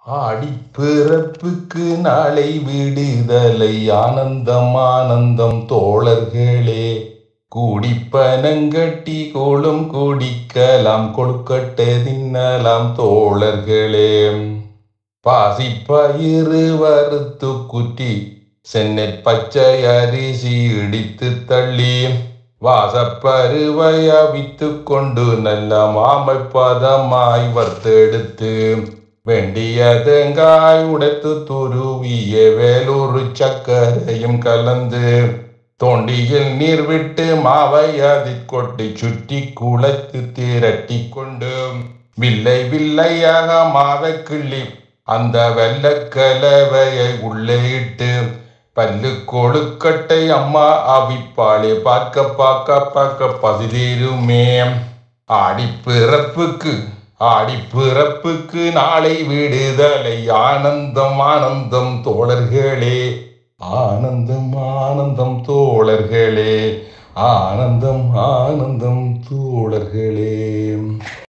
ஆடிப்பிறப்புக்கு நாளை விடுதலை ஆனந்தம் ஆனந்தம் தோழர்களே கூடிப்பனங்கட்டி கோளும் குடிக்கலாம் கொழுக்கட்டை தின்னலாம் தோழர்களே பாசிப்பயிறு வறுத்து குற்றி சென்னற் பச்சை அரிசி இடித்து தள்ளி வாசப்பருவை அவித்து கொண்டு நல்ல மாமை பதமாய் வறுத்தெடுத்து வேண்டிய தேங்காய் உடைத்து துருவிய வேலூர் சக்கரையும் கலந்து தோண்டியில் நீர் விட்டு மாவை அதில் கொட்டி சுற்றி குழைத்து திரட்டி கொண்டு வில்லை வில்லையாக மாவை கிள்ளி அந்த வெள்ளக்கலவையை உள்ளே இட்டு பல்லு கொழுக்கட்டை அம்மா அவிப்பாளே பார்க்க பார்க்க பார்க்க பசிதீருமே ஆடிப்பிறப்புக்கு ஆடிப்பிறப்புக்கு நாளை விடுதலை ஆனந்தம் ஆனந்தம் தோழர்களே ஆனந்தம் ஆனந்தம் தோழர்களே ஆனந்தம் ஆனந்தம் தோழர்களே